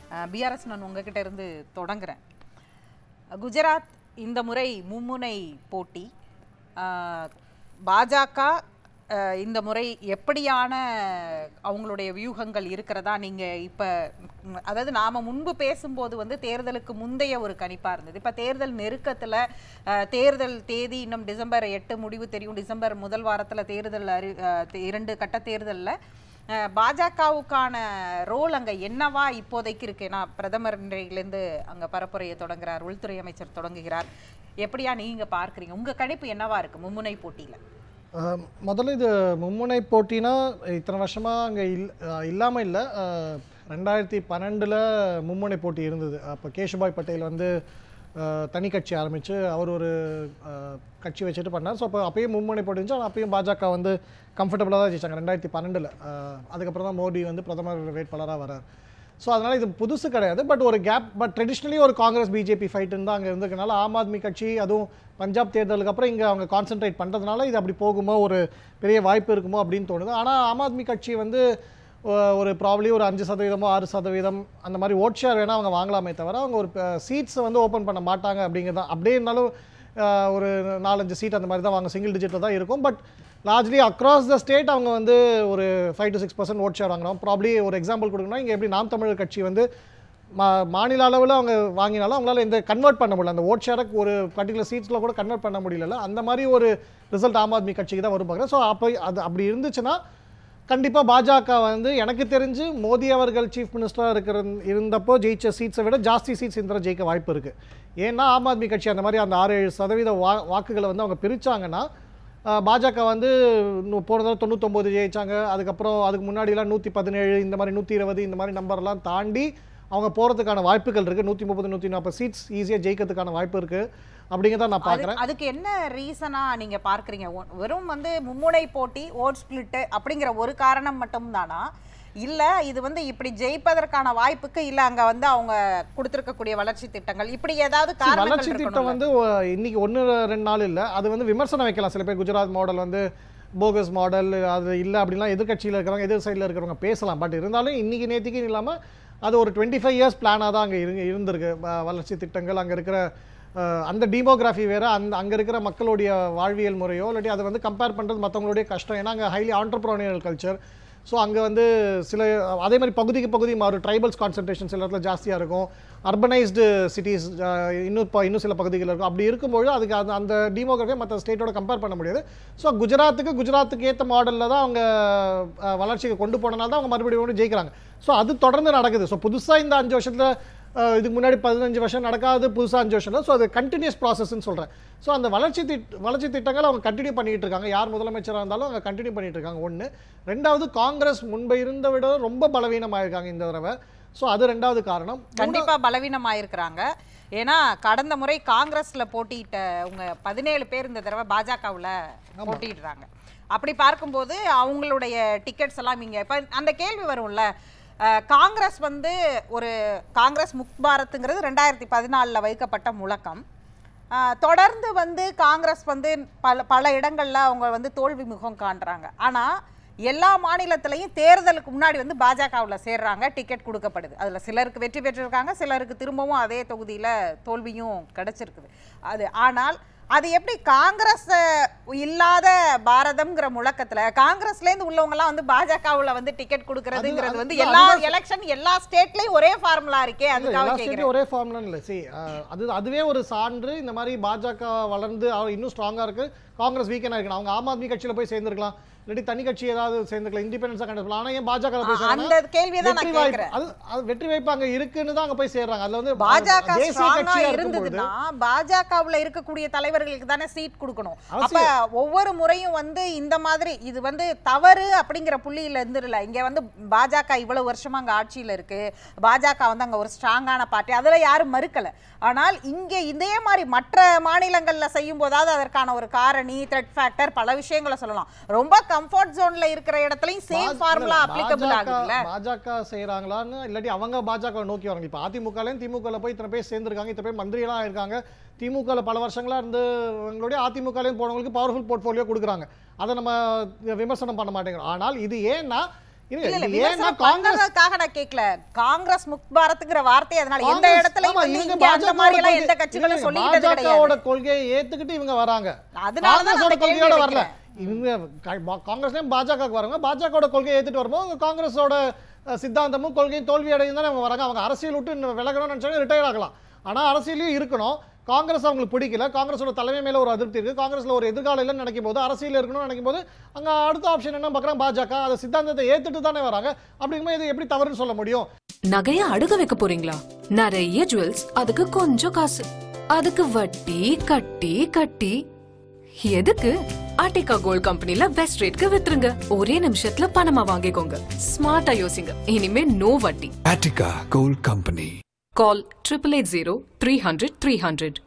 BRS நான் உங்ககிட்ட இருந்து தொடங்குறேன் குஜராத் இந்த முறை மும்முனை போட்டி அஹ், பாஜக அஹ், இந்த முறை எப்படியான அவங்களுடைய வியூகங்கள் இருக்கிறதா நீங்க இப்ப ம், அதாவது நாம முன்பு பேசும்போது வந்து தேர்தலுக்கு முந்தைய ஒரு கணிப்பா இருந்தது இப்ப தேர்தல் நெருக்கத்துல அஹ், தேர்தல் தேதி இன்னும் டிசம்பர் எட்டு முடிவு தெரியும் டிசம்பர் முதல் வாரத்துல தேர்தல் அறி அஹ், தே- இரண்டு கட்ட தேர்தல்ல அஹ், பாஜகவுக்கான ரோல் அங்க என்னவா இப்போதைக்கு இருக்கு ஏன்னா பிரதமர் இன்றையிலிருந்து அங்க பரப்புரையை தொடங்குறார் உள்துறை அமைச்சர் தொடங்குகிறார் எப்படியா நீங்க பார்க்கறீங்க உங்க கணிப்பு என்னவா இருக்கு மும்முனை போட்டியில அஹ், முதல்ல இது மும்முனை போட்டினா இத்தனை வருஷமாக அங்கே இல் இல்லாமல் இல்லை ரெண்டாயிரத்தி பன்னெண்டில் மும்முனை போட்டி இருந்தது அப்போ கேஷுபாய் பட்டேல் வந்து அஹ், தனி கட்சி ஆரம்பித்து அவர் ஒரு அஹ், கட்சி வச்சுட்டு பண்ணார் ஸோ அப்போ அப்பயும் மும்முனை போட்டி இருந்துச்சு ஆனால் அப்பயும் பாஜக வந்து கம்ஃபர்டபுளாக தான் ஜெயிச்சாங்க ரெண்டாயிரத்தி பன்னெண்டில் அதுக்கப்புறம் தான் மோடி வந்து பிரதமர் வேட்பாளராக வரார் ஸோ அதனால் இது புதுசு கிடையாது பட் ஒரு கேப் பட் ட்ரெடிஷ்னலி ஒரு காங்கிரஸ் பிஜேபி ஃபைட்டுன்னு தான் அங்கே இருந்திருக்கனால ஆம் ஆத்மி கட்சி அதுவும் பஞ்சாப் தேர்தலுக்கு அப்புறம் இங்கே அவங்க கான்சென்ட்ரேட் பண்ணுறதுனால இது அப்படி போகுமோ ஒரு பெரிய வாய்ப்பு இருக்குமோ அப்படின்னு தோணுது ஆனால் ஆம் ஆத்மி கட்சி வந்து ஒ- ஒரு ப்ராப்ளி ஒரு அஞ்சு சதவீதமோ ஆறு சதவீதம் அந்த மாதிரி ஓட் ஷேர் வேணால் அவங்க வாங்கலாமே தவிர அவங்க ஒரு சீட்ஸை வந்து ஓப்பன் பண்ண மாட்டாங்க அப்படிங்கிறது தான் அப்படியே இருந்தாலும் அஹ், ஒரு நாலஞ்சு சீட் அந்த மாதிரி தான் வாங்க சிங்கிள் டிஜிட்டில் தான் இருக்கும் but largely across the state அவங்க வந்து ஒரு five to six percent vote share வாங்குறோம் ப்ராப்ளி ஒரு எக்ஸாம்பிள் கொடுக்கணும் இங்கே எப்படி நாம் தமிழர் கட்சி வந்து மா மாநில அளவில் அவங்க வாங்கினாலும் அவங்களால இந்த கன்வெர்ட் பண்ண முடியல அந்த ஓட் ஷேரை ஒரு பர்டிகுலர் சீட்ஸில் கூட கன்வெர்ட் பண்ண முடியல அந்த மாதிரி ஒரு ரிசல்ட் ஆம் ஆத்மி கட்சிக்கு தான் வரும் பார்க்குறேன் ஸோ அப்போ அது அப்படி இருந்துச்சுன்னா கண்டிப்பாக பாஜக வந்து எனக்கு தெரிஞ்சு மோடி அவர்கள் சீஃப் மினிஸ்டராக இருக்கிற இருந்தப்போ ஜெயிச்ச சீட்ஸை விட ஜாஸ்தி சீட்ஸ் இந்த தடவை ஜெயிக்க வாய்ப்பு இருக்குது ஏன்னா ஆம் ஆத்மி கட்சி அந்த மாதிரி அந்த ஆறு ஏழு சதவீத வா வாக்குகளை வந்து அவங்க பிரிச்சாங்கன்னா ஆஹ், பாஜக வந்து நூ- போன தடவை தொண்ணூத்தொம்பது ஜெயிச்சாங்க அதுக்கப்புறம் அதுக்கு முன்னாடிலாம் நூற்றி பதினேழு இந்த மாதிரி நூற்றி இருபது இந்த மாதிரி நம்பர்லாம் தாண்டி அவங்க போகிறதுக்கான வாய்ப்புகள் இருக்குது நூற்றி முப்பது நூற்றி நாற்பது சீட்ஸ் ஈஸியாக ஜெயிக்கிறதுக்கான வாய்ப்பு இருக்குது அப்படிங்கிறத நான் பார்க்குறேன் அது- அதுக்கு என்ன ரீசனா நீங்க பார்க்கறீங்க ஒ- வெறும் வந்து மும்முனை போட்டி ஓட் ஸ்பிளிட் அப்படிங்கிற ஒரு காரணம் மட்டும் தானா இல்ல இது வந்து இப்படி ஜெயிப்பதற்கான வாய்ப்புக்கு இல்ல அங்க வந்து அவங்க கொடுத்திருக்கக்கூடிய வளர்ச்சி திட்டங்கள் இப்படி ஏதாவது See, காரணங்கள் வளர்ச்சி திட்டம் இருக்கணும்ல? வந்து ஒ- இன்னைக்கு ஒன்று ரெண்டு நாள் இல்லை அது வந்து விமர்சனம் வைக்கலாம் சில பேர் குஜராத் மாடல் வந்து போகஸ் மாடல் அது இல்லை அப்படிலாம் எதிர்க்கட்சியில் இருக்கிறவங்க எதிர் சைடில் இருக்கிறவங்க பேசலாம் பட் இருந்தாலும் இன்னைக்கு நேற்றுக்கு இல்லாமல் அது ஒரு டுவெண்ட்டி ஃபைவ் இயர்ஸ் பிளானாக தான் அங்கே இரு இருந்திருக்கு வ- வளர்ச்சி திட்டங்கள் அங்கே இருக்கிற அஹ், அந்த டீமோகிராஃபி வேற அந்த அங்கே இருக்கிற மக்களுடைய வாழ்வியல் முறையோ இல்லாட்டி அதை வந்து கம்பேர் பண்ணுறது மற்றவங்களுடைய கஷ்டம் ஏன்னா அங்கே ஹைலி ஆண்டர்ப்ரோனியல் கல்ச்சர் ஸோ அங்கே வந்து சில அதே மாதிரி பகுதிக்கு பகுதி மாறும் ட்ரைபல்ஸ் கான்சன்ட்ரேஷன் சில இடத்துல ஜாஸ்தியாக இருக்கும் அர்பனைஸ்டு சிட்டிஸ் இன்னும் இப்போ இன்னும் சில பகுதிகள் இருக்கும் அப்படி இருக்கும்போது அதுக்கு அந்த அந்த டீமோகிராஃபியை மற்ற ஸ்டேட்டோட கம்பேர் பண்ண முடியாது ஸோ குஜராத்துக்கு குஜராத்துக்கு ஏற்ற மாடலில் தான் அவங்க அஹ், வளர்ச்சிக்கு கொண்டு போனனால தான் அவங்க மறுபடியும் வந்து ஜெயிக்கிறாங்க ஸோ அது தொடர்ந்து நடக்குது ஸோ புதுசாக இந்த அஞ்சு வருஷத்தில் அஹ், இதுக்கு முன்னாடி பதினஞ்சு வருஷம் நடக்காது புதுசாக அஞ்சு வருஷம் ஸோ அது கண்டினியூஸ் ப்ராசஸ்ன்னு சொல்கிறேன் ஸோ அந்த வளர்ச்சி திட் வளர்ச்சி திட்டங்கள் அவங்க கண்டினியூ பண்ணிட்டு இருக்காங்க யார் முதலமைச்சராக இருந்தாலும் அவங்க கண்டினியூ பண்ணிட்டு இருக்காங்க ஒன்று ரெண்டாவது காங்கிரஸ் முன்பு இருந்த விட ரொம்ப பலவீனமாயிருக்காங்க இந்த தடவை ஸோ அது ரெண்டாவது காரணம் கண்டிப்பா பலவீனமாயிருக்கிறாங்க ஏன்னா கடந்த முறை காங்கிரஸ்ல போட்டியிட்ட உங்க பதினேழு பேர் இந்த தடவை பாஜகவுல போட்டியிடுறாங்க அப்படி பார்க்கும்போது அவங்களுடைய டிக்கெட்ஸ் எல்லாம் இங்க இப்ப அந்த கேள்வி வரும்ல அஹ், காங்கிரஸ் வந்து ஒரு காங்கிரஸ் முக் பாரத்துங்கிறது ரெண்டாயிரத்தி பதினாலில் வைக்கப்பட்ட முழக்கம் அஹ், தொடர்ந்து வந்து காங்கிரஸ் வந்து பல பல இடங்கள்ல அவங்க வந்து தோல்வி முகம் காண்றாங்க ஆனா எல்லா மாநிலத்திலையும் தேர்தலுக்கு முன்னாடி வந்து பாஜகவில் சேர்றாங்க டிக்கெட் கொடுக்கப்படுது அதில் சிலருக்கு வெற்றி பெற்றிருக்காங்க சிலருக்கு திரும்பவும் அதே தொகுதியில் தோல்வியும் கிடைச்சிருக்குது அது ஆனால் அது எப்படி காங்கிரஸ் அஹ், இல்லாத பாரதம்ங்கிற முழக்கத்துல காங்கிரஸ்ல இருந்து உள்ளவங்க எல்லாம் வந்து பாஜகவுல வந்து டிக்கெட் கொடுக்கறதுங்கிறது அது- வந்து அது- எல்லா அதுதான் எலெக்ஷன் எல்லா ஸ்டேட்லயும் ஒரே ஃபார்முலா இருக்கே இல்ல, அதுக்காக எல்லா கேக்குறேன் ஸ்டேட்டையும் ஒரே ஃபார்ம்லாம் இல்லை சி அது அதுவே ஒரு சான்று இந்த மாதிரி பாஜக வளர்ந்து அவர் இன்னும் ஸ்ட்ராங்காக இருக்கு காங்கிரஸ் வீக்கனாக இருக்கணும் அவங்க ஆம் ஆத்மி கட்சியில் போய் சேர்ந்துருக்கலாம் இல்லாட்டி தனி கட்சி ஏதாவது சேர்ந்துக்கலாம் இண்டிபெண்டன்ஸாக கண்டிப்பாக ஆனால் ஏன் பாஜக போய் அந்த சேர்றாங்க கேள்வியை தான் வெற்றி நான் வாய்ப்பு கேட்கிறேன் அது அது வெற்றி வாய்ப்பு அங்க இருக்குன்னு தான் அங்க போய் சேர்றாங்க அதுல வந்து பாஜக தேசிய ஸ்ட்ராங்கா கட்சியா இருக்கும்போது இருந்ததுன்னா பாஜகவுல இருக்கக்கூடிய தலைவர்களுக்கு தானே சீட் கொடுக்கணும் அப்ப அவசியம். ஒவ்வொரு முறையும் வந்து இந்த மாதிரி இது வந்து தவறு அப்படிங்கிற புள்ளியில இருந்துடல இங்க வந்து பாஜக இவ்வளவு வருஷமா அங்க ஆட்சியில இருக்கு பாஜக வந்து அங்க ஒரு ஸ்ட்ராங்கான பார்ட்டி அதுல யாரும் மறுக்கல ஆனால் இங்க இதே மாதிரி மற்ற மாநிலங்கள்ல செய்யும் போதாவது அதற்கான ஒரு காரணி த்ரெட் ஃபேக்டர் பல விஷயங்களை சொல்லலாம் ரொம்ப கம்ஃபர்ட் ஜோன்ல இருக்கிற இடத்துலயும் சேம் பாஜ- ஃபார்முலா இல்ல, அப்ளிகபிள் பாஜக ஆகுதுல்ல பாஜக செய்யறாங்களான்னு இல்லாட்டி அவங்க பாஜக நோக்கி வராங்க இப்போ அதிமுகலையும் திமுகல போய் இத்தனை பேர் சேர்ந்திருக்காங்க இத்தனை பேர் மந்திரியெல்லாம் இருக்காங்க திமுகல பல வருஷங்களா இருந்து அவங்களுடைய அதிமுகலையும் போனவங்களுக்கு பவர்ஃபுல் போர்ட்ஃபோலியோ கொடுக்குறாங்க அதை நம்ம விமர்சனம் பண்ண மாட்டேங்கிறோம் ஆனால் இது ஏன்னா இருங்க, இல்ல இல்ல இது ஏன்னா விமர்சனம் காங்கிரஸ் பண்றதுக்காக நான் கேட்கல காங்கிரஸ் முக் பாரத்ங்கிற வார்த்தை அதனால எந்த காங்கிரஸ்- இடத்துல ஆமா, வந்து இவங்க இங்க அந்த பாஜகவோட மாதிரி எல்லாம் கொள்கை- எந்த கட்சிகளும் இல்லைங்க, சொல்லிட்டது பாஜகவோட கிடையாது கொள்கையை ஏத்துக்கிட்டு இவங்க வராங்க அதனால தான் காங்கிரஸோட அந்த கேள்வி கொள்கையோட வரல வைக்கிறேன். இவங்க க- பா- காங்கிரஸ்லயும் பாஜகவுக்கு வராங்க பாஜகவோட கொள்கையை ஏத்துட்டு வரும்போது அவங்க காங்கிரஸோட அஹ், சித்தாந்தமும் கொள்கையும் தோல்வி அடையும் தானே அவங்க வராங்க அவங்க அரசியல் விட்டு இன்னும் விலகணும்னு நினைச்சாலும் ரிட்டையர் ஆகலாம் ஆனா அரசியலையும் இருக்கணும் காங்கிரஸ் அவங்களுக்கு பிடிக்கல காங்கிரஸோட தலைமை மேல ஒரு அதிருப்தி இருக்கு காங்கிரஸ்ல ஒரு எதிர்காலம் இல்லைன்னு நினைக்கும் போது அரசியல் இருக்கணும்னு நினைக்கும் போது அங்க அடுத்த ஆப்ஷன் என்ன பார்க்குறாங்க பாஜக அந்த சித்தாந்தத்தை ஏத்துட்டு தானே வராங்க அப்படிங்கும்போது இது எப்படி தவறுன்னு சொல்ல முடியும் நகைய அடுக வைக்க போறீங்களா நிறைய ஜுவல்ஸ் அதுக்கு கொஞ்சம் காசு அதுக்கு வட்டி கட்டி கட்டி எதுக்கு ஆர்டிகா கோல்ட் கம்பெனில பெஸ்ட் ரேட்க்கு வித்துருங்க ஒரே நிமிஷத்துல பணமா வாங்கிக்கோங்க ஸ்மார்ட்டா யோசிங்க இனிமே நோ வட்டி Attica Gold Company. Call triple eight zero three hundred three hundred